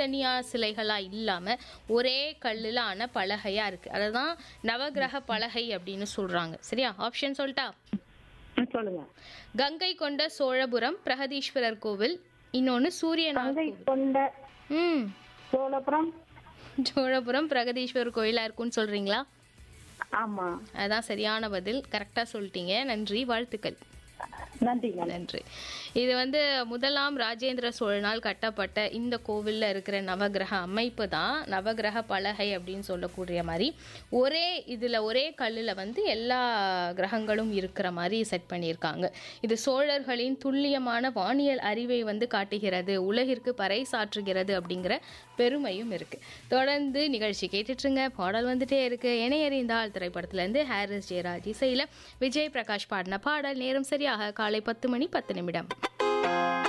தனித்தனியாக சிலைகளாக இல்லாமல் ஒரே கல்லில் ஆன பலகையாக இருக்குது அதை தான் நவகிரக பலகை அப்படின்னு சொல்கிறாங்க சரியா ஆப்ஷன் சொல்லிட்டா ம், சொல்லுங்க கங்கை கொண்ட சோழபுரம் பிரகதீஸ்வரர் கோவில் இன்னொன்று சூரியநாத் கங்கை கொண்ட ம் சோழபுரம் சோழபுரம் பிரகதீஸ்வரர் கோயிலாக இருக்குன்னு சொல்கிறீங்களா ஆமா அதான் சரியான பதில் கரெக்டாக சொல்லிட்டீங்க நன்றி வாழ்த்துக்கள் நன்றிங்க நன்றி இது வந்து முதலாம் ராஜேந்திர சோழனால் கட்டப்பட்ட இந்த கோவிலில் இருக்கிற நவகிரக அமைப்பு தான் நவகிரக பலகை அப்படின்னு சொல்லக்கூடிய மாதிரி ஒரே இதில் ஒரே கல்லில் வந்து எல்லா கிரகங்களும் இருக்கிற மாதிரி செட் பண்ணியிருக்காங்க இது சோழர்களின் துல்லியமான வானியல் அறிவை வந்து காட்டுகிறது உலகிற்கு பறைசாற்றுகிறது அப்படிங்கிற பெருமையும் இருக்குது தொடர்ந்து நிகழ்ச்சி கேட்டுட்ருங்க பாடல் வந்துட்டே இருக்கு இணையறிந்தால் திரைப்படத்துலேருந்து ஹாரிஸ் ஜெயராஜ் இசையில் விஜய் பிரகாஷ் பாடின பாடல் நேரம் சரியாக காலை பத்து மணி பத்து நிமிடம்